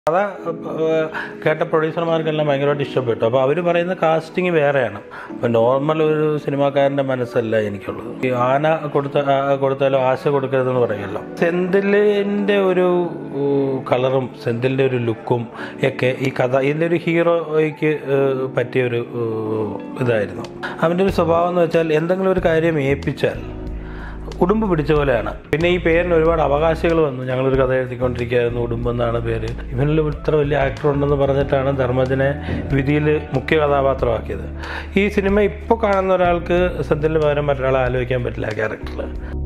കഥ ഏഹ്, കേട്ട പ്രൊഡ്യൂസർമാർക്കെല്ലാം ഭയങ്കരമായിട്ട് ഇഷ്ടപ്പെട്ടു അപ്പോൾ അവർ പറയുന്ന കാസ്റ്റിംഗ് വേറെയാണ് അപ്പോൾ നോർമൽ ഒരു സിനിമാക്കാരൻ്റെ മനസ്സല്ല എനിക്കുള്ളത് ഈ ആന കൊടുത്ത ആ, കൊടുത്താലും ആശ കൊടുക്കരുതെന്ന് പറയുമല്ലോ സെന്തിലിൻ്റെ ഒരു ഏഹ്, കളറും സെന്തിലിൻ്റെ ഒരു ലുക്കും ഒക്കെ ഈ കഥ ഇതിൻ്റെ ഒരു ഹീറോയ്ക്ക് ഏഹ്, പറ്റിയ ഒരു ഏഹ്, ഇതായിരുന്നു അവൻ്റെ ഒരു സ്വഭാവം എന്ന് വെച്ചാൽ എന്തെങ്കിലും ഒരു കാര്യം ഏൽപ്പിച്ചാൽ ഉടുമ്പ് പിടിച്ച പോലെയാണ് പിന്നെ ഈ പേരിന് ഒരുപാട് അവകാശികൾ വന്നു ഞങ്ങളൊരു കഥ എഴുതിക്കൊണ്ടിരിക്കുകയായിരുന്നു ഉടുമ്പ് എന്നാണ് പേര് ഇവനിൽ ഇത്ര വലിയ ആക്ടർ ഉണ്ടെന്ന് പറഞ്ഞിട്ടാണ് ധർമ്മജനെ വിധിയിൽ മുഖ്യ കഥാപാത്രമാക്കിയത് ഈ സിനിമ ഇപ്പോൾ കാണുന്ന ഒരാൾക്ക് സത്യത്തിന് പകരം മറ്റൊരാളെ ആലോചിക്കാൻ പറ്റില്ല ആ ക്യാരക്ടറിൽ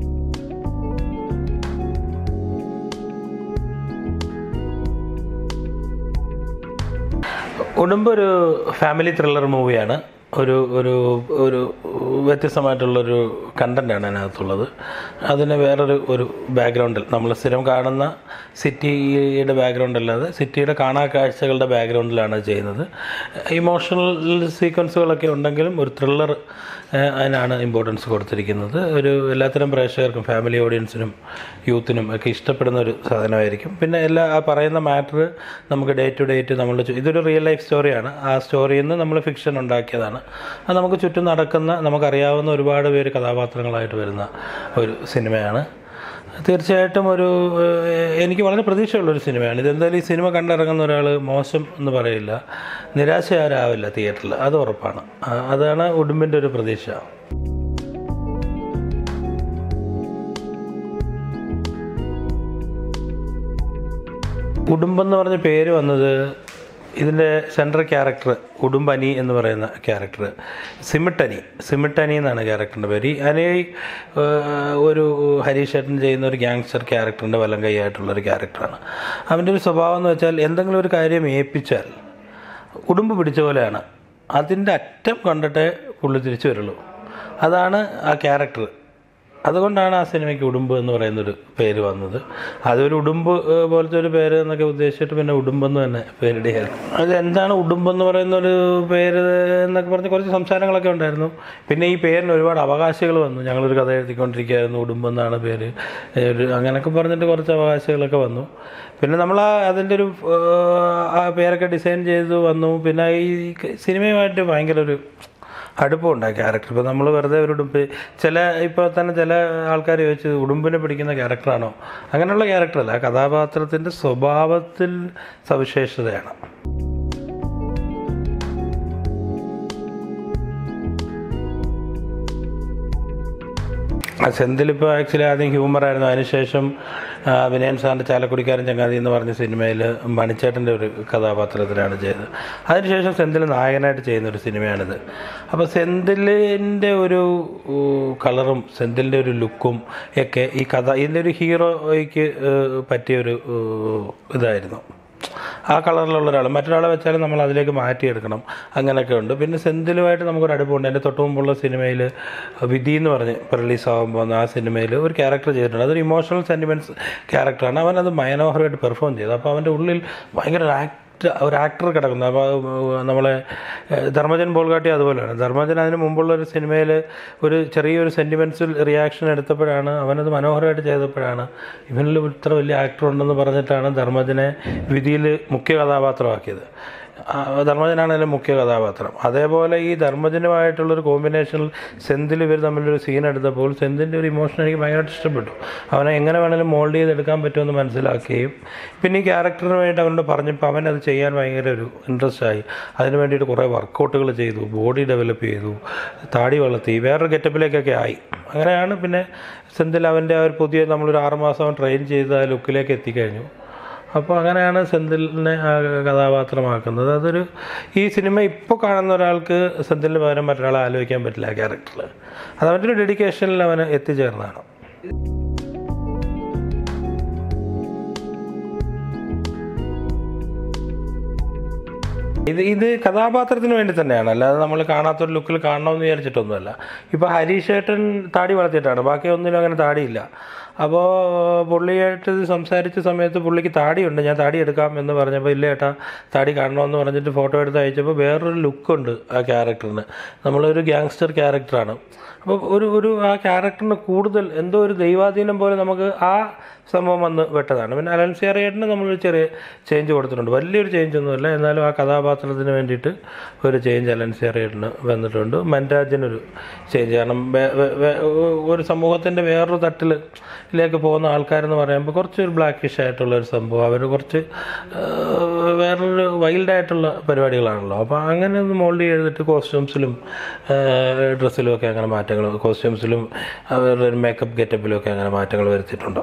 ഉടുമ്പ് ഒരു ഫാമിലി ത്രില്ലർ മൂവിയാണ് ഒരു ഒരു ഒരു വ്യത്യസ്തമായിട്ടുള്ളൊരു കണ്ടൻ്റാണ് അതിനകത്തുള്ളത് അതിന് വേറൊരു ഒരു ബാക്ക്ഗ്രൗണ്ടിൽ നമ്മൾ സ്ഥിരം കാണുന്ന സിറ്റിയുടെ ബാക്ക്ഗ്രൗണ്ട് അല്ലാതെ സിറ്റിയുടെ കാണാ കാഴ്ചകളുടെ ബാക്ക്ഗ്രൗണ്ടിലാണ് ചെയ്യുന്നത് ഇമോഷണൽ സീക്വൻസുകളൊക്കെ ഉണ്ടെങ്കിലും ഒരു ത്രില്ലർ അതിനാണ് ഇമ്പോർട്ടൻസ് കൊടുത്തിരിക്കുന്നത് ഒരു എല്ലാത്തരം പ്രേക്ഷകർക്കും ഫാമിലി ഓഡിയൻസിനും യൂത്തിനും ഒക്കെ ഇഷ്ടപ്പെടുന്ന ഒരു സാധനമായിരിക്കും പിന്നെ എല്ലാ ആ പറയുന്ന മാറ്റർ നമുക്ക് ഡേ ടു ഡേറ്റ് നമ്മൾ ഇതൊരു റിയൽ ലൈഫ് സ്റ്റോറിയാണ് ആ സ്റ്റോറിയിൽ നിന്ന് നമ്മൾ ഫിക്ഷൻ ഉണ്ടാക്കിയതാണ് അത് നമുക്ക് ചുറ്റും നടക്കുന്ന നമുക്കറിയാവുന്ന ഒരുപാട് പേര് കഥാപാത്രങ്ങളായിട്ട് വരുന്ന ഒരു സിനിമയാണ് തീർച്ചയായിട്ടും ഒരു ഏഹ്, എനിക്ക് വളരെ പ്രതീക്ഷയുള്ളൊരു സിനിമയാണ് ഇതെന്തായാലും ഈ സിനിമ കണ്ടിറങ്ങുന്ന ഒരാൾ മോശം എന്ന് പറയില്ല നിരാശയാരാവില്ല തിയേറ്ററിൽ അത് ഉറപ്പാണ് ആ, അതാണ് ഉടുമ്പിൻ്റെ ഒരു പ്രതീക്ഷ ഉടുമ്പെന്ന് പറഞ്ഞ പേര് വന്നത് ഇതിൻ്റെ സെൻട്രൽ ക്യാരക്ടർ ഉടുമ്പനി എന്ന് പറയുന്ന ക്യാരക്ടർ സിമിട്ടനി സിമിട്ടനി എന്നാണ് ക്യാരക്ടറിൻ്റെ പേര് ഈ അനി ഏഹ്, ഒരു ഹരീഷ് ഏട്ടൻ ചെയ്യുന്ന ഒരു ഗ്യാങ്സ്റ്റർ ക്യാരക്ടറിൻ്റെ വലം കൈയായിട്ടുള്ളൊരു ക്യാരക്ടറാണ് അവൻ്റെ ഒരു സ്വഭാവം എന്ന് വെച്ചാൽ എന്തെങ്കിലും ഒരു കാര്യം ഏൽപ്പിച്ചാൽ ഉടുമ്പ് പിടിച്ച പോലെയാണ് അതിൻ്റെ അറ്റം കണ്ടിട്ടേ പുള്ളി തിരിച്ചു വരുള്ളൂ അതാണ് ആ ക്യാരക്ടർ അതുകൊണ്ടാണ് ആ സിനിമയ്ക്ക് ഉടുമ്പ് എന്ന് പറയുന്നൊരു പേര് വന്നത് അതൊരു ഉടുമ്പ് ഏഹ്, പോലത്തെ ഒരു പേര് എന്നൊക്കെ ഉദ്ദേശിച്ചിട്ട് പിന്നെ ഉടുമ്പെന്ന് തന്നെ പേരിടുകയാണ് അത് എന്താണ് ഉടുമ്പെന്ന് പറയുന്ന ഒരു പേര് എന്നൊക്കെ പറഞ്ഞ് കുറച്ച് സംസാരങ്ങളൊക്കെ ഉണ്ടായിരുന്നു പിന്നെ ഈ പേരിന് ഒരുപാട് അവകാശികൾ വന്നു ഞങ്ങളൊരു കഥ എഴുതിക്കൊണ്ടിരിക്കുകയായിരുന്നു ഉടുമ്പെന്നാണ് പേര് ഏഹ്, ഒരു അങ്ങനെയൊക്കെ പറഞ്ഞിട്ട് കുറച്ച് അവകാശികളൊക്കെ വന്നു പിന്നെ നമ്മൾ ആ അതിൻ്റെ ഒരു ഏഹ്, ആ പേരൊക്കെ ഡിസൈൻ ചെയ്തു വന്നു പിന്നെ ഈ സിനിമയുമായിട്ട് ഭയങ്കര ഒരു അടുപ്പമുണ്ട് ആ ക്യാരക്ടർ ഇപ്പോൾ നമ്മൾ വെറുതെ ഒരു ഉടുമ്പ് ചില ഇപ്പോൾ തന്നെ ചില ആൾക്കാർ ചോദിച്ചു ഉടുമ്പിനെ പിടിക്കുന്ന ക്യാരക്ടറാണോ അങ്ങനെയുള്ള ക്യാരക്ടറല്ല ആ കഥാപാത്രത്തിൻ്റെ സ്വഭാവത്തിൽ സവിശേഷതയാണ് ആ സെന്തിലിപ്പോൾ ആക്ച്വലി ആദ്യം ഹ്യൂമറായിരുന്നു അതിനുശേഷം ആ, വിനയൻ സാറിൻ്റെ ചാലക്കുടിക്കാരൻ ചങ്ങാതി എന്ന് പറഞ്ഞ സിനിമയിൽ മണിച്ചേട്ടൻ്റെ ഒരു കഥാപാത്രത്തിലാണ് ചെയ്തത് അതിനുശേഷം സെന്തിൽ നായകനായിട്ട് ചെയ്യുന്ന ഒരു സിനിമയാണിത് അപ്പോൾ സെന്തിലിൻ്റെ ഒരു ഊ, കളറും സെന്തിലിൻ്റെ ഒരു ലുക്കും ഒക്കെ ഈ കഥ ഇതിൻ്റെ ഒരു ഹീറോയ്ക്ക് ഏഹ്, പറ്റിയൊരു ഏഹ്, ഇതായിരുന്നു ആ കളറിലുള്ള ഒരാൾ മറ്റൊരാളെ വെച്ചാലും നമ്മൾ അതിലേക്ക് മാറ്റിയെടുക്കണം അങ്ങനെയൊക്കെ ഉണ്ട് പിന്നെ സെന്തിലുമായിട്ട് നമുക്കൊരു അടുപ്പമുണ്ട് എൻ്റെ തൊട്ട് മുമ്പുള്ള സിനിമയിൽ വിധി എന്ന് പറഞ്ഞ് ഇപ്പോൾ റിലീസ് ആകുമ്പോൾ ആ സിനിമയിൽ ഒരു ക്യാരക്ടർ ചെയ്തിട്ടുണ്ട് അതൊരു ഇമോഷണൽ സെൻറ്റിമെൻറ്റ്സ് ക്യാരക്ടറാണ് അവൻ അത് മനോഹരമായിട്ട് പെർഫോം ചെയ്തു അപ്പോൾ അവൻ്റെ ഉള്ളിൽ ഭയങ്കര ഒരു ആക്ട് ഒരു ആക്ടർ കിടക്കുന്നത് അപ്പോൾ നമ്മളെ ഏഹ്, ധർമ്മജൻ ബോൾഗാട്ടി അതുപോലെയാണ് ധർമ്മജൻ അതിന് മുമ്പുള്ള ഒരു സിനിമയിൽ ഒരു ചെറിയൊരു സെൻറ്റിമെൻറ്റ്സിൽ റിയാക്ഷൻ എടുത്തപ്പോഴാണ് അവനത് മനോഹരമായിട്ട് ചെയ്തപ്പോഴാണ് ഇവനിൽ ഇത്ര വലിയ ആക്ടർ ഉണ്ടെന്ന് പറഞ്ഞിട്ടാണ് ധർമ്മജനെ വിധിയിൽ മുഖ്യ കഥാപാത്രമാക്കിയത് ആ, ധർമ്മജനാണ് അതിലെ മുഖ്യ കഥാപാത്രം അതേപോലെ ഈ ധർമ്മജനുമായിട്ടുള്ളൊരു കോമ്പിനേഷനിൽ സെന്തിൽ ഇവർ തമ്മിലൊരു സീൻ എടുത്തപ്പോൾ സെന്തിൻ്റെ ഒരു ഇമോഷൻ എനിക്ക് ഭയങ്കരമായിട്ട് ഇഷ്ടപ്പെട്ടു അവനെ എങ്ങനെ വേണമെങ്കിലും മോൾഡ് ചെയ്തെടുക്കാൻ പറ്റുമെന്ന് മനസ്സിലാക്കുകയും പിന്നെ ഈ ക്യാരക്ടറിന് വേണ്ടി അവനോട് പറഞ്ഞപ്പോൾ അവൻ അത് ചെയ്യാൻ ഭയങ്കര ഒരു ഇൻട്രസ്റ്റ് ആയി അതിന് വേണ്ടിയിട്ട് കുറേ വർക്കൗട്ടുകൾ ചെയ്തു ബോഡി ഡെവലപ്പ് ചെയ്തു താടി വളർത്തി വേറൊരു ഗെറ്റപ്പിലേക്കൊക്കെ ആയി അങ്ങനെയാണ് പിന്നെ സെന്തിൽ അവൻ്റെ ആ ഒരു പുതിയ നമ്മളൊരു ആറുമാസം അവൻ ട്രെയിൻ ചെയ്ത് ആ ലുക്കിലേക്ക് എത്തിക്കഴിഞ്ഞു അപ്പോൾ അങ്ങനെയാണ് സെന്തിലിനെ ആ കഥാപാത്രമാക്കുന്നത് അതൊരു ഈ സിനിമ ഇപ്പോൾ കാണുന്ന ഒരാൾക്ക് സെന്തിലിന് പകരം മറ്റൊരാളെ ആലോചിക്കാൻ പറ്റില്ല ആ ക്യാരക്ടറിൽ അത് അവൻ്റെ ഒരു ഡെഡിക്കേഷനിൽ അവന് എത്തിച്ചേർന്നതാണ് ഇത് ഇത് കഥാപാത്രത്തിന് വേണ്ടി തന്നെയാണ് അല്ലാതെ നമ്മൾ കാണാത്തൊരു ലുക്കിൽ കാണണമെന്ന് വിചാരിച്ചിട്ടൊന്നുമല്ല ഇപ്പോൾ ഹരീഷ് ഏട്ടൻ താടി വളർത്തിയിട്ടാണ് ബാക്കി ഒന്നിനും അങ്ങനെ താടിയില്ല അപ്പോൾ പുള്ളിയായിട്ട് സംസാരിച്ച സമയത്ത് പുള്ളിക്ക് താടിയുണ്ട് ഞാൻ താടി എടുക്കാം എന്ന് പറഞ്ഞപ്പോൾ ഇല്ല ഏട്ടാ താടി കാണണമെന്ന് പറഞ്ഞിട്ട് ഫോട്ടോ എടുത്ത് അയച്ചപ്പോൾ വേറൊരു ലുക്കുണ്ട് ആ ക്യാരക്ടറിന് നമ്മളൊരു ഗ്യാങ്സ്റ്റർ ക്യാരക്ടറാണ് അപ്പോൾ ഒരു ഒരു ആ ക്യാരക്ടറിന് കൂടുതൽ എന്തോ ഒരു ദൈവാധീനം പോലെ നമുക്ക് ആ സംഭവം വന്ന് വെട്ടതാണ് പിന്നെ അലൻസിയറേറ്റിന് നമ്മളൊരു ചെറിയ ചേഞ്ച് കൊടുത്തിട്ടുണ്ട് വലിയൊരു ചേഞ്ച് ഒന്നുമില്ല എന്നാലും ആ കഥാപാത്രത്തിന് വേണ്ടിയിട്ട് ഒരു ചേഞ്ച് അലൻസിയറേറ്റിന് വന്നിട്ടുണ്ട് മൻരാജിനൊരു ചേഞ്ച് കാരണം വേ- വേ- വേ- ഒരു സമൂഹത്തിൻ്റെ വേറൊരു തട്ടിലേക്ക് പോകുന്ന ആൾക്കാരെന്ന് പറയുമ്പോൾ കുറച്ചൊരു ബ്ലാക്കിഷ് ആയിട്ടുള്ള ഒരു സംഭവം അവർ കുറച്ച് ആ, വേറൊരു വൈൽഡായിട്ടുള്ള പരിപാടികളാണല്ലോ അപ്പോൾ അങ്ങനെ ഒന്ന് മോൾഡ് ചെയ്തിട്ട് കോസ്റ്റ്യൂംസിലും ഡ്രസ്സിലും ഒക്കെ അങ്ങനെ മാറ്റങ്ങൾ കോസ്റ്റ്യൂംസിലും അവരുടെ ഒരു മേക്കപ്പ് ഗെറ്റപ്പിലും ഒക്കെ അങ്ങനെ മാറ്റങ്ങൾ വരുത്തിയിട്ടുണ്ട്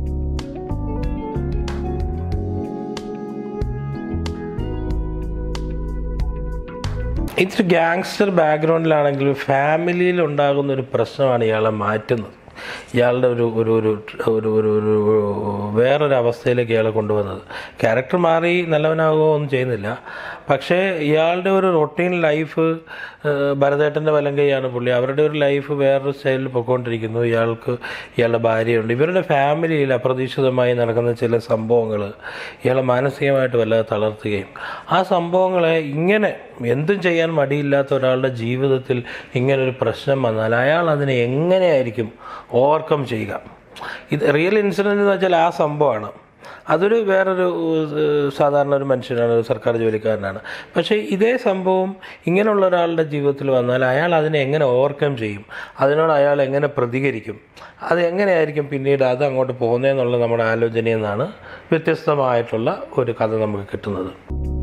ഇതൊരു ഗ്യാങ്സ്റ്റർ ബാക്ക്ഗ്രൗണ്ടിലാണെങ്കിലും ഫാമിലിയിൽ ഉണ്ടാകുന്ന ഒരു പ്രശ്നമാണ് ഇയാളെ മാറ്റുന്നത് ഇയാളുടെ ഒരു ഒരു ഒരു ഒരു ഒരു ഒരു വേറൊരു അവസ്ഥയിലേക്ക് ഇയാളെ കൊണ്ടുവന്നത് ക്യാരക്ടർ മാറി നല്ലവനാകുകയോ ഒന്നും ചെയ്യുന്നില്ല പക്ഷേ ഇയാളുടെ ഒരു റൊട്ടീൻ ലൈഫ് ഭരതേട്ടൻ്റെ വലങ്കയാണ് പുള്ളി അവരുടെ ഒരു ലൈഫ് വേറൊരു സ്റ്റൈലിൽ പൊയ്ക്കൊണ്ടിരിക്കുന്നു ഇയാൾക്ക് ഇയാളുടെ ഭാര്യയുണ്ട് ഇവരുടെ ഫാമിലിയിൽ അപ്രതീക്ഷിതമായി നടക്കുന്ന ചില സംഭവങ്ങൾ ഇയാളെ മാനസികമായിട്ട് വല്ലാതെ തളർത്തുകയും ആ സംഭവങ്ങളെ ഇങ്ങനെ എന്തും ചെയ്യാൻ മടിയില്ലാത്ത ഒരാളുടെ ജീവിതത്തിൽ ഇങ്ങനൊരു പ്രശ്നം വന്നാൽ അയാൾ അതിനെ എങ്ങനെയായിരിക്കും ഓവർകം ചെയ്യുക ഇത് റിയൽ ഇൻസിഡൻ്റ് എന്ന് വെച്ചാൽ ആ സംഭവമാണ് അതൊരു വേറൊരു ഏഹ്, സാധാരണ ഒരു മനുഷ്യനാണ് ഒരു സർക്കാർ ജോലിക്കാരനാണ് പക്ഷേ ഇതേ സംഭവം ഇങ്ങനെയുള്ള ഒരാളുടെ ജീവിതത്തിൽ വന്നാൽ അയാൾ അതിനെ എങ്ങനെ ഓവർകം ചെയ്യും അതിനോട് അയാൾ എങ്ങനെ പ്രതികരിക്കും അത് എങ്ങനെയായിരിക്കും പിന്നീട് അത് അങ്ങോട്ട് പോകുന്നതെന്നുള്ള നമ്മുടെ ആലോചനയിൽ നിന്നാണ് വ്യത്യസ്തമായിട്ടുള്ള ഒരു കഥ നമുക്ക് കിട്ടുന്നത്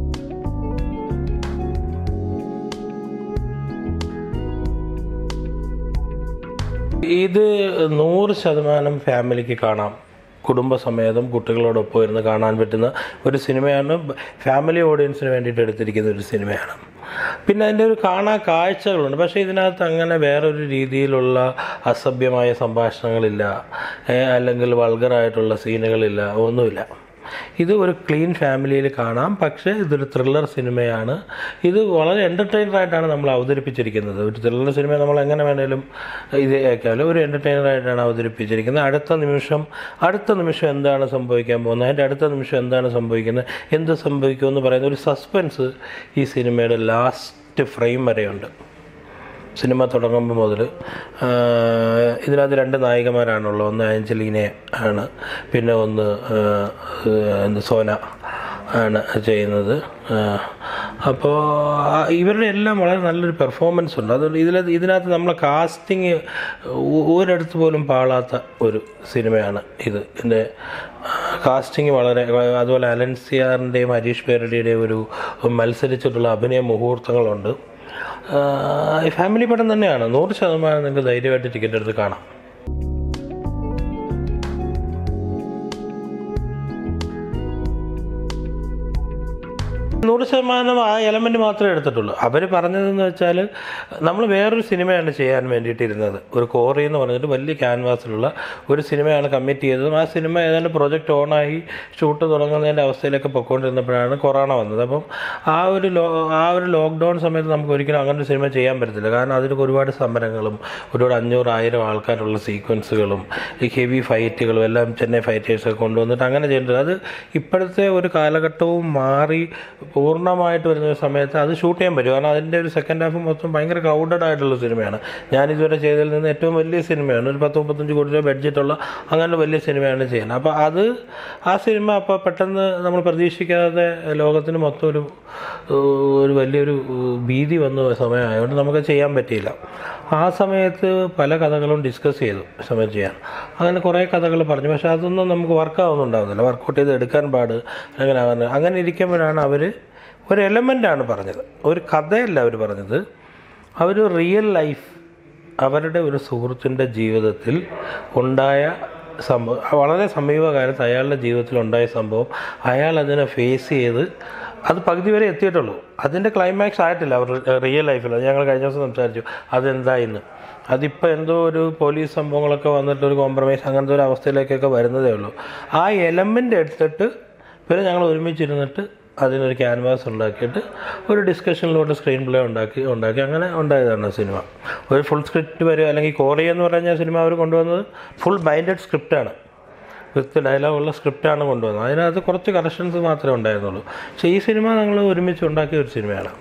ഇത് നൂറ് ശതമാനം ഫാമിലിക്ക് കാണാം കുടുംബസമേതം കുട്ടികളോടൊപ്പം ഇരുന്ന് കാണാൻ പറ്റുന്ന ഒരു സിനിമയാണ് ഫാമിലി ഓഡിയൻസിന് വേണ്ടിയിട്ട് എടുത്തിരിക്കുന്ന ഒരു സിനിമയാണ് പിന്നെ അതിൻ്റെ ഒരു കാണാ കാഴ്ചകളുണ്ട് പക്ഷേ ഇതിനകത്ത് അങ്ങനെ വേറൊരു രീതിയിലുള്ള അസഭ്യമായ സംഭാഷണങ്ങളില്ല ഏ, അല്ലെങ്കിൽ വൾഗറായിട്ടുള്ള സീനുകളില്ല ഒന്നുമില്ല ഇത് ഒരു ക്ലീൻ ഫാമിലിയിൽ കാണാം പക്ഷേ ഇതൊരു ത്രില്ലർ സിനിമയാണ് ഇത് വളരെ എൻ്റർടൈനർ ആയിട്ടാണ് നമ്മൾ അവതരിപ്പിച്ചിരിക്കുന്നത് ഒരു ത്രില്ലർ സിനിമ നമ്മൾ എങ്ങനെ വേണേലും ഇത് ആക്കാലും ഒരു എൻ്റർടൈനർ ആയിട്ടാണ് അവതരിപ്പിച്ചിരിക്കുന്നത് അടുത്ത നിമിഷം അടുത്ത നിമിഷം എന്താണ് സംഭവിക്കാൻ പോകുന്നത് അതിൻ്റെ അടുത്ത നിമിഷം എന്താണ് സംഭവിക്കുന്നത് എന്ത് സംഭവിക്കുമെന്ന് പറയുന്ന ഒരു സസ്പെൻസ് ഈ സിനിമയുടെ ലാസ്റ്റ് ഫ്രെയിം വരെയുണ്ട് സിനിമ തുടങ്ങുമ്പോൾ മുതൽ ഇതിനകത്ത് രണ്ട് നായികമാരാണുള്ളത് ഒന്ന് ആഞ്ചലീനെ ആണ് പിന്നെ ഒന്ന് ആ, എന്ത് സോന ആണ് ചെയ്യുന്നത് അപ്പോൾ ഇവരുടെ എല്ലാം വളരെ നല്ലൊരു പെർഫോമൻസ് ഉണ്ട് അതുകൊണ്ട് ഇതിൽ ഇതിനകത്ത് നമ്മളെ കാസ്റ്റിങ് ഒരിടത്ത് പോലും പാളാത്ത ഒരു സിനിമയാണ് ഇത് ഇതിൻ്റെ കാസ്റ്റിംഗ് വളരെ അതുപോലെ അലൻസിയാറിൻ്റെയും ഹരീഷ് പേരടിയുടെയും ഒരു മത്സരിച്ചിട്ടുള്ള അഭിനയ മുഹൂർത്തങ്ങളുണ്ട് ആഹ് ഫാമിലി പടം തന്നെയാണ് നൂറ് ശതമാനം നിങ്ങൾക്ക് ധൈര്യമായിട്ട് ടിക്കറ്റ് എടുത്ത് കാണാം നൂറ് ശതമാനം ആ എലമെൻറ്റ് മാത്രമേ എടുത്തിട്ടുള്ളൂ അവർ പറഞ്ഞതെന്ന് വെച്ചാൽ നമ്മൾ വേറൊരു സിനിമയാണ് ചെയ്യാൻ വേണ്ടിയിട്ടിരുന്നത് ഒരു കോറി എന്ന് പറഞ്ഞിട്ട് വലിയ ക്യാൻവാസിലുള്ള ഒരു സിനിമയാണ് കമ്മിറ്റ് ചെയ്തതും ആ സിനിമ ഏതാണ്ട് പ്രൊജക്റ്റ് ഓണായി ഷൂട്ട് തുടങ്ങുന്നതിൻ്റെ അവസ്ഥയിലൊക്കെ പൊയ്ക്കൊണ്ടിരുന്നപ്പോഴാണ് കൊറോണ വന്നത് അപ്പം ആ ഒരു ലോ ആ ഒരു ലോക്ക്ഡൗൺ സമയത്ത് നമുക്ക് ഒരിക്കലും അങ്ങനെ ഒരു സിനിമ ചെയ്യാൻ പറ്റത്തില്ല കാരണം അതിലൊക്കെ ഒരുപാട് സമരങ്ങളും ഒരുപാട് അഞ്ഞൂറ് ആയിരം ആൾക്കാരുള്ള സീക്വൻസുകളും ഈ ഹെവി ഫൈറ്റുകളും എല്ലാം ചെന്നൈ ഫൈറ്റേഴ്സൊക്കെ കൊണ്ടുവന്നിട്ട് അങ്ങനെ ചെയ്യേണ്ടത് അത് ഇപ്പോഴത്തെ ഒരു കാലഘട്ടവും മാറി പൂർണ്ണമായിട്ട് വരുന്ന ഒരു സമയത്ത് അത് ഷൂട്ട് ചെയ്യാൻ പറ്റും കാരണം അതിൻ്റെ ഒരു സെക്കൻഡ് ഹാഫ് മൊത്തം ഭയങ്കര ക്രൗഡഡ് ആയിട്ടുള്ള സിനിമയാണ് ഞാൻ ഇതുവരെ ചെയ്തതിൽ നിന്ന് ഏറ്റവും വലിയ സിനിമയാണ് ഒരു പത്ത് മുപ്പത്തഞ്ച് കോടി രൂപ ബഡ്ജറ്റുള്ള അങ്ങനെ വലിയ സിനിമയാണ് ചെയ്യുന്നത് അപ്പോൾ അത് ആ സിനിമ അപ്പോൾ പെട്ടെന്ന് നമ്മൾ പ്രതീക്ഷിക്കാതെ ലോകത്തിന് മൊത്തം ഒരു ഒരു വലിയൊരു ഭീതി വന്ന സമയമായതുകൊണ്ട് നമുക്ക് ചെയ്യാൻ പറ്റിയില്ല ആ സമയത്ത് പല കഥകളും ഡിസ്കസ് ചെയ്തു സമയം ചെയ്യാൻ അങ്ങനെ കുറേ കഥകൾ പറഞ്ഞു പക്ഷേ അതൊന്നും നമുക്ക് വർക്കാവുന്നുണ്ടാവുന്നില്ല വർക്കൗട്ട് ചെയ്ത് എടുക്കാൻ പാട് അങ്ങനെ ആവുന്നില്ല. അങ്ങനെ ഇരിക്കുമ്പോഴാണ് അവർ ഒരു എലമെൻ്റാണ് പറഞ്ഞത് ഒരു കഥയല്ല അവർ പറഞ്ഞത് അവർ റിയൽ ലൈഫ് അവരുടെ ഒരു സുഹൃത്തിൻ്റെ ജീവിതത്തിൽ ഉണ്ടായ സംഭവം വളരെ സമീപകാലത്ത് അയാളുടെ ജീവിതത്തിൽ ഉണ്ടായ സംഭവം അയാൾ അതിനെ ഫേസ് ചെയ്ത് അത് പകുതി വരെ എത്തിയിട്ടുള്ളൂ അതിൻ്റെ ക്ലൈമാക്സ് ആയിട്ടില്ല അവർ റിയൽ ലൈഫിൽ അത് ഞങ്ങൾ കഴിഞ്ഞ ദിവസം സംസാരിച്ചു അതെന്തായിന്ന് അതിപ്പോൾ എന്തോ ഒരു പോലീസ് സംഭവങ്ങളൊക്കെ വന്നിട്ട് ഒരു കോംപ്രമൈസ് അങ്ങനത്തെ ഒരു അവസ്ഥയിലേക്കൊക്കെ വരുന്നതേ ഉള്ളൂ ആ എലമെൻ്റ് എടുത്തിട്ട് പിന്നെ ഞങ്ങൾ ഒരുമിച്ചിരുന്നിട്ട് അതിനൊരു ക്യാൻവാസ് ഉണ്ടാക്കിയിട്ട് ഒരു ഡിസ്കഷനിലൂടെ സ്ക്രീൻ പ്ലേ ഉണ്ടാക്കി ഉണ്ടാക്കി അങ്ങനെ ഉണ്ടായതാണ് സിനിമ ഒരു ഫുൾ സ്ക്രിപ്റ്റ് വരും അല്ലെങ്കിൽ കോറിയ എന്ന് പറഞ്ഞ സിനിമ അവർ കൊണ്ടുവന്നത് ഫുൾ ബൈൻഡഡ് സ്ക്രിപ്റ്റാണ് വിത്ത് ഡയലോഗുള്ള സ്ക്രിപ്റ്റാണ് കൊണ്ടുവന്നത് അതിനകത്ത് കുറച്ച് കറക്ഷൻസ് മാത്രമേ ഉണ്ടായിരുന്നുള്ളൂ പക്ഷേ ഈ സിനിമ ഞങ്ങൾ ഒരുമിച്ച് ഉണ്ടാക്കിയ ഒരു സിനിമയാണ്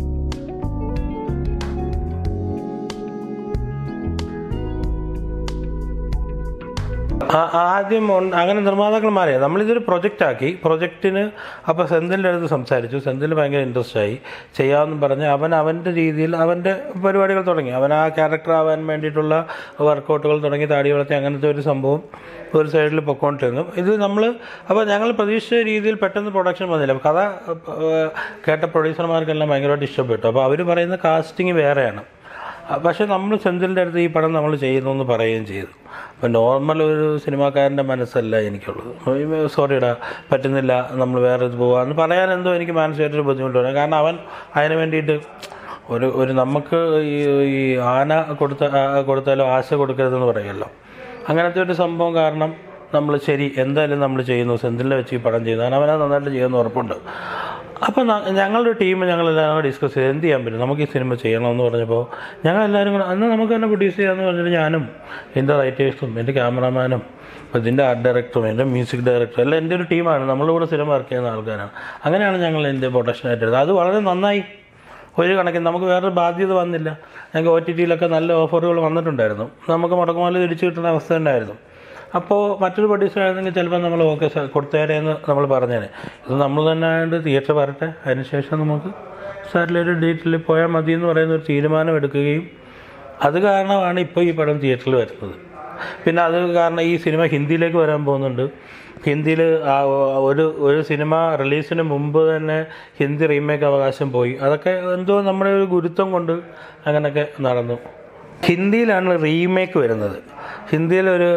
ആ- ആദ്യം ഉൺ- അങ്ങനെ നിർമ്മാതാക്കൾ മാറി നമ്മളിതൊരു പ്രൊജക്റ്റ് ആക്കി പ്രൊജക്റ്റിന് അപ്പോൾ സെന്തിലിൻ്റെ അടുത്ത് സംസാരിച്ചു സെന്തിൽ ഭയങ്കര ഇൻട്രസ്റ്റ് ആയി ചെയ്യാമെന്ന് പറഞ്ഞ് അവൻ അവൻ്റെ രീതിയിൽ അവൻ്റെ പരിപാടികൾ തുടങ്ങി അവൻ ആ ക്യാരക്ടർ ആവാൻ വേണ്ടിയിട്ടുള്ള വർക്കൗട്ടുകൾ തുടങ്ങി താടി വളർത്തി അങ്ങനത്തെ ഒരു സംഭവം ഒരു സൈഡിൽ പൊക്കോണ്ടിരുന്നു ഇത് നമ്മൾ അപ്പോൾ ഞങ്ങൾ പ്രതീക്ഷിച്ച രീതിയിൽ പെട്ടെന്ന് പ്രൊഡക്ഷൻ വന്നില്ല കഥ ഏഹ്, കേട്ട പ്രൊഡ്യൂസർമാർക്കെല്ലാം ഭയങ്കരമായിട്ട് ഇഷ്ടപ്പെട്ടു അപ്പോൾ അവർ പറയുന്ന കാസ്റ്റിംഗ് വേറെയാണ് ആ, പക്ഷേ നമ്മൾ സെന്തിലിൻ്റെ അടുത്ത് ഈ പടം നമ്മൾ ചെയ്യുന്നു എന്ന് പറയുകയും ചെയ്തു അപ്പോൾ നോർമൽ ഒരു സിനിമാക്കാരൻ്റെ മനസ്സല്ല എനിക്കുള്ളത് സോറിടാ പറ്റുന്നില്ല നമ്മൾ വേറെ ഇത് പോകാമെന്ന് പറയാൻ എന്തോ എനിക്ക് മാനസികമായിട്ടൊരു ബുദ്ധിമുട്ടുണ്ട് കാരണം അവൻ അതിന് വേണ്ടിയിട്ട് ഒരു ഒരു നമുക്ക് ഈ ഈ ആന കൊടുത്ത ആ, കൊടുത്താലും ആശ കൊടുക്കരുതെന്ന് പറയുമല്ലോ അങ്ങനത്തെ ഒരു സംഭവം കാരണം നമ്മൾ ശരി എന്തായാലും നമ്മൾ ചെയ്യുന്നു സെന്തിലിനെ വെച്ച് ഈ പടം ചെയ്യുന്നു കാരണം അവനത് നന്നായിട്ട് ചെയ്യുമെന്ന് ഉറപ്പുണ്ട് അപ്പോൾ ഞങ്ങളുടെ ടീം ഞങ്ങളെല്ലാവരും കൂടെ ഡിസ്കസ് ചെയ്ത് എന്ത് ചെയ്യാൻ പറ്റും നമുക്ക് ഈ സിനിമ ചെയ്യണമെന്ന് പറഞ്ഞപ്പോൾ ഞങ്ങളെല്ലാവരും കൂടെ അന്ന് നമുക്ക് തന്നെ പ്രൊഡ്യൂസ് ചെയ്യാമെന്ന് പറഞ്ഞിട്ട് ഞാനും എൻ്റെ റൈറ്റേഴ്സും എൻ്റെ ക്യാമറാമാനും അപ്പോൾ ഇതിൻ്റെ ആർട്ട് ഡയറക്ടറും എൻ്റെ മ്യൂസിക് ഡയറക്ടറും എല്ലാം എൻ്റെ ഒരു ടീമാണ് നമ്മളുടെ കൂടെ സിനിമ വർക്ക് ചെയ്യുന്ന ആൾക്കാരാണ് അങ്ങനെയാണ് ഞങ്ങൾ എൻ്റെ പ്രൊഡക്ഷനായിട്ട് എടുത്തത് അത് വളരെ നന്നായി ഒരു കണക്കിന് നമുക്ക് വേറൊരു ബാധ്യത വന്നില്ല ഞങ്ങൾക്ക് ഒ ടി ടിയിലൊക്കെ നല്ല ഓഫറുകൾ വന്നിട്ടുണ്ടായിരുന്നു നമുക്ക് മുടക്കുമാല തിരിച്ചു കിട്ടുന്ന അവസ്ഥ ഉണ്ടായിരുന്നു അപ്പോൾ മറ്റൊരു പ്രൊഡ്യൂസർ ആയിരുന്നെങ്കിൽ ചിലപ്പോൾ നമ്മൾ ഓക്കെ കൊടുത്തേരെ എന്ന് നമ്മൾ പറഞ്ഞേനെ ഇത് നമ്മൾ തന്നെ ആയതുകൊണ്ട് തിയേറ്റർ വരട്ടെ അതിനുശേഷം നമുക്ക് സാറ്റലൈറ്റ് ഡേറ്റിൽ പോയാൽ മതി എന്ന് പറയുന്ന ഒരു തീരുമാനം എടുക്കുകയും അത് കാരണമാണ് ഇപ്പോൾ ഈ പടം തിയേറ്ററിൽ വരുന്നത് പിന്നെ അത് കാരണം ഈ സിനിമ ഹിന്ദിയിലേക്ക് വരാൻ പോകുന്നുണ്ട് ഹിന്ദിയിൽ ഒരു ഒരു സിനിമ റിലീസിന് മുമ്പ് തന്നെ ഹിന്ദി റീമേക്ക് അവകാശം പോയി അതൊക്കെ എന്തോ നമ്മുടെ ഒരു ഗുരുത്വം കൊണ്ട് അങ്ങനെയൊക്കെ നടന്നു ഹിന്ദിയിലാണ് റീമേക്ക് വരുന്നത് ഹിന്ദിയിലൊരു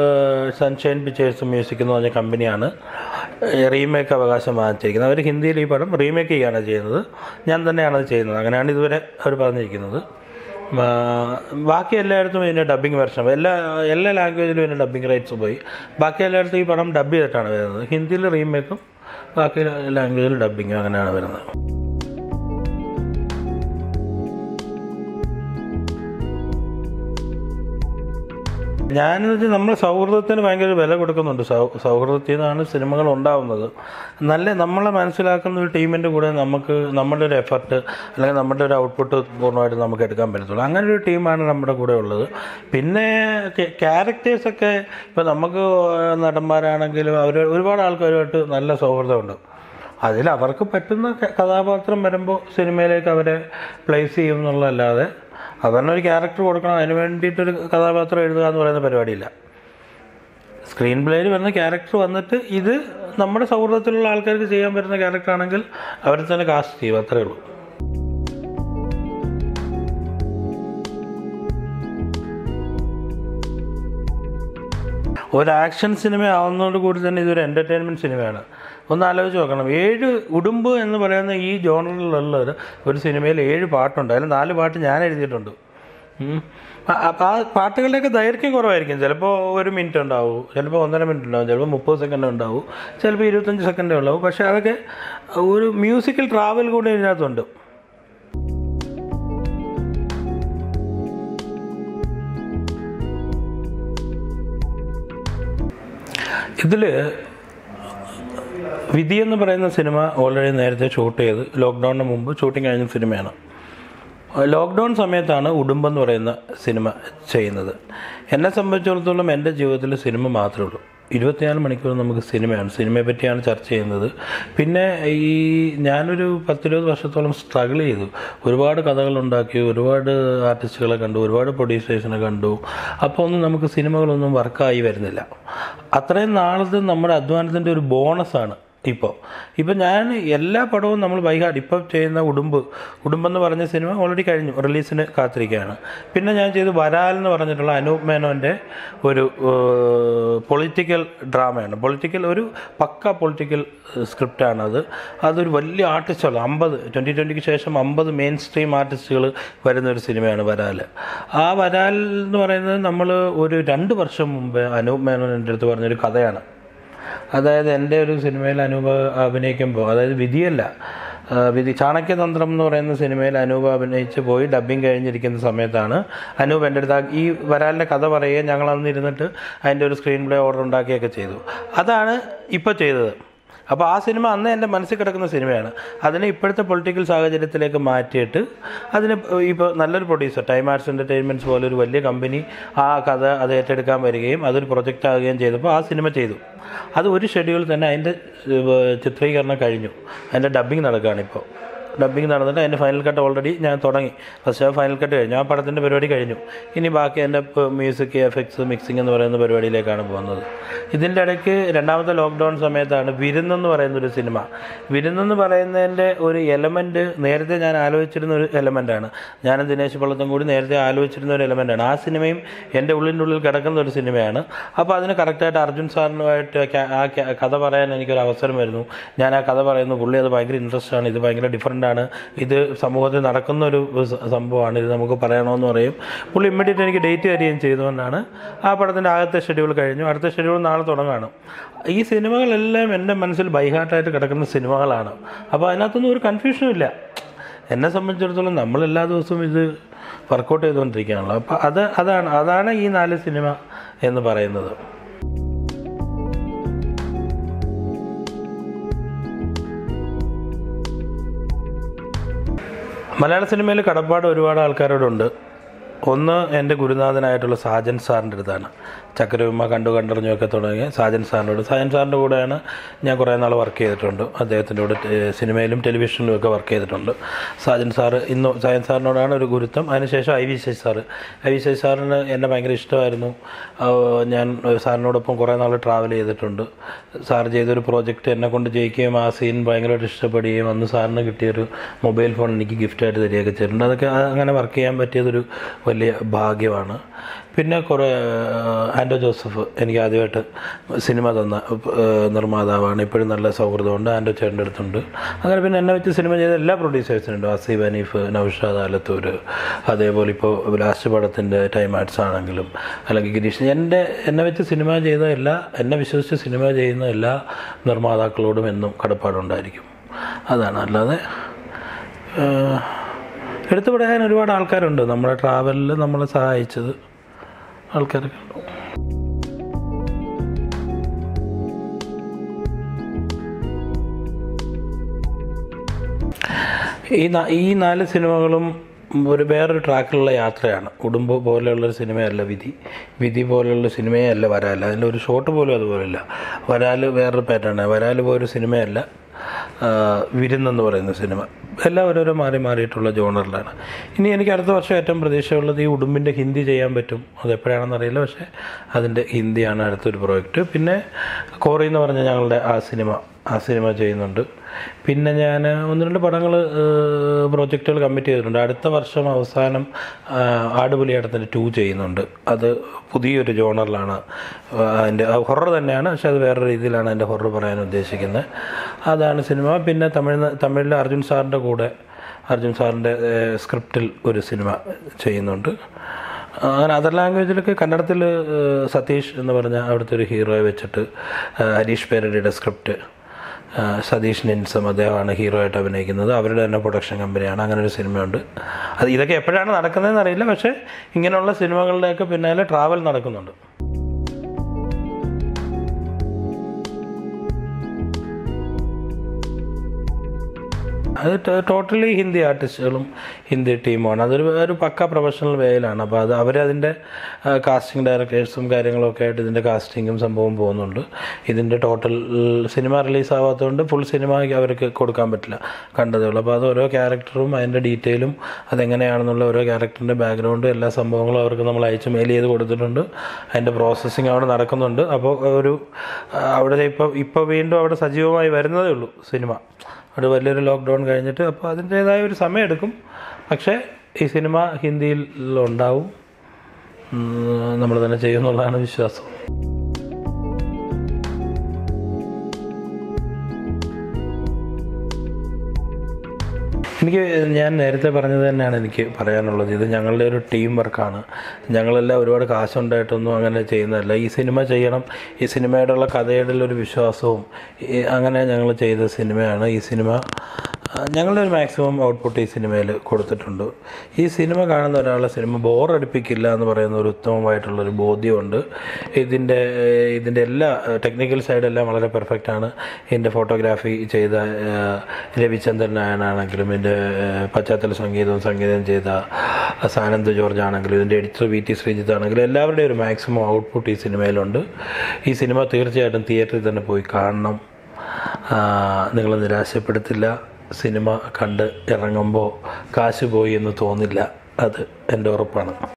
സൺഷൈൻ പിക്ചേഴ്സ് മ്യൂസിക് എന്ന് പറഞ്ഞ കമ്പനിയാണ് റീമേക്ക് അവകാശം വാങ്ങിച്ചിരിക്കുന്നത് അവർ ഹിന്ദിയിൽ ഈ പടം റീമേക്ക് ചെയ്യുകയാണ് ചെയ്യുന്നത് ഞാൻ തന്നെയാണ് അത് ചെയ്യുന്നത് അങ്ങനെയാണ് ഇതുവരെ അവർ പറഞ്ഞിരിക്കുന്നത് ആ, ബാക്കി എല്ലായിടത്തും ഇതിൻ്റെ ഡബ്ബിംഗ് വെർഷൻ എല്ലാ എല്ലാ ലാംഗ്വേജിലും ഇതിൻ്റെ ഡബ്ബിംഗ് റൈറ്റ്സ് പോയി ബാക്കി എല്ലായിടത്തും ഈ പടം ഡബ് ചെയ്തിട്ടാണ് വരുന്നത് ഹിന്ദിയിൽ റീമേക്കും ബാക്കി ലാംഗ്വേജിൽ ഡബ്ബിങ്ങും അങ്ങനെയാണ് വരുന്നത് ഞാനെന്ന് വെച്ചാൽ നമ്മൾ സൗഹൃദത്തിന് ഭയങ്കര വില കൊടുക്കുന്നുണ്ട് സൗ സൗഹൃദത്തിൽ നിന്നാണ് സിനിമകൾ ഉണ്ടാവുന്നത് നല്ല നമ്മളെ മനസ്സിലാക്കുന്ന ഒരു ടീമിൻ്റെ കൂടെ നമുക്ക് നമ്മുടെ ഒരു എഫർട്ട് അല്ലെങ്കിൽ നമ്മുടെ ഒരു ഔട്ട്പുട്ട് പൂർണ്ണമായിട്ട് നമുക്ക് എടുക്കാൻ പറ്റത്തുള്ളൂ അങ്ങനെ ഒരു ടീമാണ് നമ്മുടെ കൂടെ ഉള്ളത് പിന്നെ ക്യാരക്ടേഴ്സൊക്കെ ഇപ്പോൾ നമുക്ക് നടന്മാരാണെങ്കിലും അവർ ഒരുപാട് ആൾക്കാരുമായിട്ട് നല്ല സൗഹൃദമുണ്ട് അതിൽ അവർക്ക് പറ്റുന്ന ക- കഥാപാത്രം വരുമ്പോൾ സിനിമയിലേക്ക് അവരെ പ്ലേസ് ചെയ്യും എന്നുള്ളതല്ലാതെ അതന്നെ ഒരു ക്യാരക്ടർ കൊടുക്കണം അതിന് വേണ്ടിയിട്ടൊരു കഥാപാത്രം എഴുതുക എന്ന് പറയുന്ന പരിപാടിയില്ല സ്ക്രീൻ പ്ലേയിൽ വരുന്ന ക്യാരക്ടർ വന്നിട്ട് ഇത് നമ്മുടെ സൗഹൃദത്തിലുള്ള ആൾക്കാർക്ക് ചെയ്യാൻ പറ്റുന്ന ക്യാരക്ടർ ആണെങ്കിൽ അവരെ തന്നെ കാസ്റ്റ് ചെയ്യും അത്രേ ഉള്ളൂ ഒരു ആക്ഷൻ സിനിമ ആവുന്നതോട് കൂടി തന്നെ ഇതൊരു എൻ്റർടൈൻമെൻറ്റ് സിനിമയാണ് ഒന്ന് ആലോചിച്ച് നോക്കണം ഏഴ് ഉടുമ്പ് എന്ന് പറയുന്ന ഈ ജോണറിലുള്ള ഒരു ഒരു സിനിമയിൽ ഏഴ് പാട്ടുണ്ട് അതിൽ നാല് പാട്ട് ഞാൻ എഴുതിയിട്ടുണ്ട് ഉം. ആ- ആ പാട്ടുകളുടെയൊക്കെ ദൈർഘ്യം കുറവായിരിക്കും ചിലപ്പോൾ ഒരു മിനിറ്റ് ഉണ്ടാവും ചിലപ്പോൾ ഒന്നര മിനിറ്റ് ഉണ്ടാവും ചിലപ്പോൾ മുപ്പത് സെക്കൻഡ് ഉണ്ടാവും ചിലപ്പോൾ ഇരുപത്തഞ്ച് സെക്കൻഡേ ഉണ്ടാവും പക്ഷേ അതൊക്കെ ഒരു മ്യൂസിക്കൽ ട്രാവൽ കൂടി ഇതിനകത്തുണ്ട് ഇതിൽ വിധി എന്ന് പറയുന്ന സിനിമ ഓൾറെഡി നേരത്തെ ഷൂട്ട് ചെയ്ത് ലോക്ക്ഡൗണിന് മുമ്പ് ഷൂട്ടിംഗ് കഴിഞ്ഞ സിനിമയാണ് ലോക്ക്ഡൗൺ സമയത്താണ് ഉടുമ്പ് എന്ന് പറയുന്ന സിനിമ ചെയ്യുന്നത് എന്നെ സംബന്ധിച്ചിടത്തോളം എൻ്റെ ജീവിതത്തിൽ സിനിമ മാത്രമേ ഉള്ളൂ ഇരുപത്തിനാല് മണിക്കൂർ നമുക്ക് സിനിമയാണ് സിനിമയെ പറ്റിയാണ് ചർച്ച ചെയ്യുന്നത് പിന്നെ ഈ ഞാനൊരു പത്തിരുപത് വർഷത്തോളം സ്ട്രഗിൾ ചെയ്തു ഒരുപാട് കഥകളുണ്ടാക്കി ഒരുപാട് ആർട്ടിസ്റ്റുകളെ കണ്ടു ഒരുപാട് പ്രൊഡ്യൂസേഴ്സിനെ കണ്ടു അപ്പോൾ ഒന്നും നമുക്ക് സിനിമകളൊന്നും വർക്കായി വരുന്നില്ല അത്രയും നാളത്തെ നമ്മുടെ അധ്വാനത്തിൻ്റെ ഒരു ബോണസാണ് ഇപ്പോൾ ഇപ്പം ഞാൻ എല്ലാ പടവും നമ്മൾ ബൈഹാർഡ് ഇപ്പോൾ ചെയ്യുന്ന ഉടുമ്പ് ഉടുമ്പെന്ന് പറഞ്ഞ സിനിമ ഓൾറെഡി കഴിഞ്ഞു റിലീസിന് കാത്തിരിക്കുകയാണ് പിന്നെ ഞാൻ ചെയ്ത് വരാൽ എന്ന് പറഞ്ഞിട്ടുള്ള അനൂപ് മേനോൻ്റെ ഒരു പൊളിറ്റിക്കൽ ഡ്രാമയാണ് പൊളിറ്റിക്കൽ ഒരു പക്ക പൊളിറ്റിക്കൽ സ്ക്രിപ്റ്റാണ് അത് അതൊരു വലിയ ആർട്ടിസ്റ്റുകൾ അമ്പത് ട്വൻറ്റി ട്വൻറ്റിക്ക് ശേഷം അമ്പത് മെയിൻ സ്ട്രീം ആർട്ടിസ്റ്റുകൾ വരുന്ന ഒരു സിനിമയാണ് വരാൽ ആ വരാൽ എന്ന് പറയുന്നത് നമ്മൾ ഒരു രണ്ട് വർഷം മുമ്പ് അനൂപ് മേനോൻ എൻ്റെ അടുത്ത് പറഞ്ഞൊരു കഥയാണ് അതായത് എൻ്റെ ഒരു സിനിമയിൽ അനൂപ അഭിനയിക്കുമ്പോൾ അതായത് വിധിയല്ല ആ, വിധി ചാണക്യതന്ത്രം എന്ന് പറയുന്ന സിനിമയിൽ അനൂപ് അഭിനയിച്ച് പോയി ഡബ്ബിങ് കഴിഞ്ഞിരിക്കുന്ന സമയത്താണ് അനൂപ് എൻ്റെ അടുത്ത് ആ- ഈ വരാലിൻ്റെ കഥ പറയുകയും ഞങ്ങൾ അന്ന് ഇരുന്നിട്ട് അതിൻ്റെ ഒരു സ്ക്രീൻ പ്ലേ ഓർഡർ ഉണ്ടാക്കിയൊക്കെ ചെയ്തു അതാണ് ഇപ്പോൾ ചെയ്തത് അപ്പോൾ ആ സിനിമ അന്ന് എൻ്റെ മനസ്സിൽ കിടക്കുന്ന സിനിമയാണ് അതിനെ ഇപ്പോഴത്തെ പൊളിറ്റിക്കൽ സാഹചര്യത്തിലേക്ക് മാറ്റിയിട്ട് അതിന് ഇപ്പോൾ നല്ലൊരു പ്രൊഡ്യൂസർ ടൈം ആർട്സ് എൻ്റർടൈൻമെൻറ്റ്സ് പോലെ ഒരു വലിയ കമ്പനി ആ കഥ അത് ഏറ്റെടുക്കാൻ വരികയും അതൊരു പ്രൊജക്റ്റ് ആകുകയും ചെയ്തപ്പോൾ ആ സിനിമ ചെയ്തു അത് ഒരു ഷെഡ്യൂൾ തന്നെ അതിൻ്റെ ഏഹ്, ചിത്രീകരണം കഴിഞ്ഞു അതിൻ്റെ ഡബ്ബിങ് നടക്കുകയാണ് ഇപ്പോൾ ഡബ്ബിങ് നടന്നിട്ട് അതിൻ്റെ ഫൈനൽ കട്ട് ഓൾറെഡി ഞാൻ തുടങ്ങി ഫസ്റ്റ് ഹാഫ് ഫൈനൽ കട്ട് കഴിഞ്ഞു ആ പടത്തിൻ്റെ പരിപാടി കഴിഞ്ഞു ഇനി ബാക്കി എൻ്റെ മ്യൂസിക് എഫക്ട്സ് മിക്സിംഗ് എന്ന് പറയുന്ന പരിപാടിയിലേക്കാണ് പോകുന്നത് ഇതിൻ്റെ ഇടയ്ക്ക് രണ്ടാമത്തെ ലോക്ക്ഡൗൺ സമയത്താണ് വിരുന്നെന്ന് പറയുന്ന ഒരു സിനിമ വിരുന്നെന്ന് പറയുന്നതിൻ്റെ ഒരു എലമെൻറ്റ് നേരത്തെ ഞാൻ ആലോചിച്ചിരുന്ന ഒരു എലമെൻറ്റാണ് ഞാനും ദിനേശ് പള്ളത്തും കൂടി നേരത്തെ ആലോചിച്ചിരുന്ന ഒരു എലമെൻറ്റാണ് ആ സിനിമയും എൻ്റെ ഉള്ളിൻ്റെ ഉള്ളിൽ കിടക്കുന്ന ഒരു സിനിമയാണ് അപ്പോൾ അതിന് കറക്റ്റായിട്ട് അർജുൻ സാറിനുമായിട്ട് ക്യാ- ആ ക്യാ- കഥ പറയാൻ എനിക്കൊരു അവസരം വരുന്നു ഞാൻ ആ കഥ പറയുന്നു പുള്ളി അത് ഭയങ്കര ഇൻട്രസ്റ്റ് ആണ് ഇത് ഭയങ്കര ഡിഫറെൻ്റ് ആണ് ഇത് സമൂഹത്തിൽ നടക്കുന്ന ഒരു സ- സംഭവമാണ് ഇത് നമുക്ക് പറയണമെന്ന് പറയും പുള്ളി ഇമ്മീഡിയറ്റ് എനിക്ക് ഡേറ്റ് തരികയും ചെയ്തുകൊണ്ടാണ് ആ പടത്തിൻ്റെ ആദ്യത്തെ ഷെഡ്യൂൾ കഴിഞ്ഞു അടുത്ത ഷെഡ്യൂൾ നാളെ തുടങ്ങാണ് ഈ സിനിമകളെല്ലാം എൻ്റെ മനസ്സിൽ ബൈഹാർട്ടായിട്ട് കിടക്കുന്ന സിനിമകളാണ് അപ്പോൾ അതിനകത്തൊന്നും ഒരു കൺഫ്യൂഷനും ഇല്ല എന്നെ സംബന്ധിച്ചിടത്തോളം നമ്മൾ എല്ലാ ദിവസവും ഇത് വർക്കൗട്ട് ചെയ്തുകൊണ്ടിരിക്കുകയാണല്ലോ അപ്പോൾ അത് അതാണ് അതാണ് ഈ നാല് സിനിമ എന്ന് പറയുന്നത് മലയാള സിനിമയിൽ കടപ്പാട് ഒരുപാട് ആൾക്കാരോടുണ്ട് ഒന്ന് എൻ്റെ ഗുരുനാഥനായിട്ടുള്ള സാജൻ സാറിൻ്റെ അടുത്താണ് ചക്രവിമ കണ്ടു കണ്ടറിഞ്ഞൊക്കെ തുടങ്ങിയ സാജൻ സാറിനോട് സാജൻ സാറിൻ്റെ കൂടെയാണ് ഞാൻ കുറേ നാൾ വർക്ക് ചെയ്തിട്ടുണ്ട് അദ്ദേഹത്തിൻ്റെ കൂടെ ടെ- സിനിമയിലും ടെലിവിഷനിലും ഒക്കെ വർക്ക് ചെയ്തിട്ടുണ്ട് സാജൻ സാറ് ഇന്ന് സാജൻ സാറിനോടാണ് ഒരു ഗുരുത്വം അതിനുശേഷം I V Sasi sir I V Sasi സാറിന് എന്നെ ഭയങ്കര ഇഷ്ടമായിരുന്നു ആ, ഞാൻ സാറിനോടൊപ്പം കുറേ നാൾ ട്രാവൽ ചെയ്തിട്ടുണ്ട് സാർ ചെയ്തൊരു പ്രോജക്റ്റ് എന്നെ കൊണ്ട് ജയിക്കുകയും ആ സീൻ ഭയങ്കരമായിട്ട് ഇഷ്ടപ്പെടുകയും അന്ന് സാറിന് കിട്ടിയൊരു മൊബൈൽ ഫോൺ എനിക്ക് ഗിഫ്റ്റായിട്ട് തരികയൊക്കെ ചെയ്തിട്ടുണ്ട് അതൊക്കെ ആ- അങ്ങനെ വർക്ക് ചെയ്യാൻ പറ്റിയതൊരു വലിയ ഭാഗ്യമാണ് പിന്നെ കുറേ ആ, ആൻഡോ ജോസഫ് എനിക്ക് ആദ്യമായിട്ട് സിനിമ തന്ന ആ, നിർമ്മാതാവാണ് ഇപ്പോഴും നല്ല സൗഹൃദമുണ്ട് ആൻഡോ ചേട്ടൻ്റെ അടുത്തുണ്ട് അങ്ങനെ പിന്നെ എന്നെ വെച്ച് സിനിമ ചെയ്ത എല്ലാ പ്രൊഡ്യൂസേഴ്സിനുണ്ട് അസീബ് അനീഫ് നൌഷാദ് ആലത്തൂർ അതേപോലെ ഇപ്പോൾ ലാസ്റ്റ് പടത്തിൻ്റെ ടൈം ആർട്സ് ആണെങ്കിലും അല്ലെങ്കിൽ ഗിരീഷ് എൻ്റെ എന്നെ വെച്ച് സിനിമ ചെയ്ത എല്ലാ എന്നെ വിശ്വസിച്ച് സിനിമ ചെയ്യുന്ന എല്ലാ നിർമ്മാതാക്കളോടും എന്നും കടപ്പാടുണ്ടായിരിക്കും അതാണ് അല്ലാതെ ഏഹ്, എടുത്തു പറയാൻ ഒരുപാട് ആൾക്കാരുണ്ട് നമ്മുടെ ട്രാവലിൽ നമ്മളെ സഹായിച്ചത് ആൾക്കാരൊക്കെ ഉണ്ട് ഈ നാ- ഈ നാല് സിനിമകളും ഒരു വേറൊരു ട്രാക്കിലുള്ള യാത്രയാണ് ഉടുമ്പ് പോലെയുള്ളൊരു സിനിമയല്ല വിധി വിധി പോലെയുള്ള സിനിമയല്ല വരാൽ അതിലൊരു ഷോട്ട് പോലും അതുപോലെയല്ല വരാൽ വേറൊരു പാറ്റേണാണ് വരാൽ പോലൊരു സിനിമയല്ല ആ, വിരുന്നെന്ന് പറയുന്ന സിനിമ എല്ലാം ഓരോരോ മാറി മാറിയിട്ടുള്ള ജോണറിലാണ് ഇനി എനിക്ക് അടുത്ത വർഷം ഏറ്റവും പ്രതീക്ഷയുള്ളത് ഈ ഉടുമ്പിൻ്റെ ഹിന്ദി ചെയ്യാൻ പറ്റും അത് എപ്പോഴാണെന്ന് അറിയില്ല പക്ഷേ അതിൻ്റെ ഹിന്ദിയാണ് അടുത്തൊരു പ്രോജക്റ്റ് പിന്നെ കോറി എന്ന് പറഞ്ഞ ഞങ്ങളുടെ ആ സിനിമ ആ സിനിമ ചെയ്യുന്നുണ്ട് പിന്നെ ഞാൻ ഒന്ന് രണ്ട് പടങ്ങൾ പ്രോജക്റ്റുകൾ കമ്മിറ്റ് ചെയ്തിട്ടുണ്ട് അടുത്ത വർഷം അവസാനം ആ, ആടുപുലിയാട്ടത്തിൻ്റെ ടു ചെയ്യുന്നുണ്ട് അത് പുതിയൊരു ജോണറിലാണ് അതിൻ്റെ ഹൊറർ തന്നെയാണ് പക്ഷെ അത് വേറെ രീതിയിലാണ് അതിൻ്റെ ഹൊറർ പറയാൻ ഉദ്ദേശിക്കുന്നത് അതാണ് സിനിമ പിന്നെ തമിഴ് തമിഴിലെ അർജുൻ സാറിൻ്റെ കൂടെ അർജുൻ സാറിൻ്റെ സ്ക്രിപ്റ്റിൽ ഒരു സിനിമ ചെയ്യുന്നുണ്ട് അങ്ങനെ അതർ ലാംഗ്വേജിലൊക്കെ കന്നഡത്തിൽ സതീഷ് എന്ന് പറഞ്ഞ അവിടുത്തെ ഒരു ഹീറോയെ വെച്ചിട്ട് ആ, ഹരീഷ് പേരടിയുടെ സ്ക്രിപ്റ്റ് ആ, സതീഷ് നിൻസം അദ്ദേഹമാണ് ഹീറോ ആയിട്ട് അഭിനയിക്കുന്നത് അവരുടെ തന്നെ പ്രൊഡക്ഷൻ കമ്പനിയാണ് അങ്ങനെ ഒരു സിനിമയുണ്ട് അത് ഇതൊക്കെ എപ്പോഴാണ് നടക്കുന്നതെന്ന് അറിയില്ല പക്ഷേ ഇങ്ങനെയുള്ള സിനിമകളുടെയൊക്കെ പിന്നാലെ ട്രാവൽ നടക്കുന്നുണ്ട് അത് ടോട്ടലി ഹിന്ദി ആർട്ടിസ്റ്റുകളും ഹിന്ദി ടീമുമാണ് അതൊരു ഒരു പക്ക പ്രൊഫഷണൽ വേയിലാണ് അപ്പോൾ അത് അവരതിൻ്റെ കാസ്റ്റിംഗ് ഡയറക്ടേഴ്സും കാര്യങ്ങളൊക്കെ ആയിട്ട് ഇതിൻ്റെ കാസ്റ്റിങ്ങും സംഭവം പോകുന്നുണ്ട് ഇതിൻ്റെ ടോട്ടൽ സിനിമ റിലീസ് ആവാത്തതുകൊണ്ട് ഫുൾ സിനിമ അവർക്ക് കൊടുക്കാൻ പറ്റില്ല കണ്ടതേ ഉള്ളൂ അപ്പോൾ അത് ഓരോ ക്യാരക്ടറും അതിൻ്റെ ഡീറ്റെയിലും അതെങ്ങനെയാണെന്നുള്ള ഓരോ ക്യാരക്ടറിൻ്റെ ബാക്ക്ഗ്രൗണ്ടും എല്ലാ സംഭവങ്ങളും അവർക്ക് നമ്മൾ അയച്ച് മെയിൽ ചെയ്ത് കൊടുത്തിട്ടുണ്ട് അതിൻ്റെ പ്രോസസ്സിങ് അവിടെ നടക്കുന്നുണ്ട് അപ്പോൾ ഒരു ആ, അവിടെ ഇപ്പോൾ ഇപ്പോൾ വീണ്ടും അവിടെ സജീവമായി വരുന്നതേ ഉള്ളൂ സിനിമ ഒരു വലിയൊരു ലോക്ക്ഡൗൺ കഴിഞ്ഞിട്ട് അപ്പോൾ അതിൻ്റേതായ ഒരു സമയമെടുക്കും പക്ഷേ ഈ സിനിമ ഹിന്ദിയിൽ ഉണ്ടാവും നമ്മൾ തന്നെ ചെയ്യുമെന്നുള്ളതാണ് വിശ്വാസം എനിക്ക് ഞാൻ നേരത്തെ പറഞ്ഞത് തന്നെയാണ് എനിക്ക് പറയാനുള്ളത് ഇത് ഞങ്ങളുടെ ഒരു ടീം വർക്കാണ് ഞങ്ങളെല്ലാം ഒരുപാട് കാശുണ്ടായിട്ടൊന്നും അങ്ങനെ ചെയ്യുന്നതല്ല ഈ സിനിമ ചെയ്യണം ഈ സിനിമയോടുള്ള കഥയുടെ ഒരു വിശ്വാസവും ഈ അങ്ങനെ ഞങ്ങൾ ചെയ്ത സിനിമയാണ് ഈ സിനിമ ആ, ഞങ്ങളുടെ ഒരു മാക്സിമം ഔട്ട്പുട്ട് ഈ സിനിമയിൽ കൊടുത്തിട്ടുണ്ട് ഈ സിനിമ കാണുന്ന ഒരാളെ സിനിമ ബോറടിപ്പിക്കില്ല എന്ന് പറയുന്ന ഒരു ഉത്തമമായിട്ടുള്ളൊരു ബോധ്യമുണ്ട് ഇതിൻ്റെ ഇതിൻ്റെ എല്ലാ ടെക്നിക്കൽ സൈഡെല്ലാം വളരെ പെർഫെക്റ്റ് ആണ് ഇതിൻ്റെ ഫോട്ടോഗ്രാഫി ചെയ്ത ആ, രവിചന്ദ്രൻ നായനാണെങ്കിലും ഇതിൻ്റെ ആ, പശ്ചാത്തല സംഗീതവും സംഗീതം ചെയ്ത സാനന്ദ് ജോർജ് ആണെങ്കിലും ഇതിൻ്റെ എഡിറ്റർ വി ടി ശ്രീജിത്ത് ആണെങ്കിലും എല്ലാവരുടെയും ഒരു മാക്സിമം ഔട്ട്പുട്ട് ഈ സിനിമയിലുണ്ട് ഈ സിനിമ തീർച്ചയായിട്ടും തിയേറ്ററിൽ തന്നെ പോയി കാണണം നിങ്ങൾ നിരാശപ്പെടുത്തില്ല സിനിമ കണ്ട് ഇറങ്ങുമ്പോൾ കാശ് പോയി എന്ന് തോന്നില്ല അത് എൻ്റെ ഉറപ്പാണ്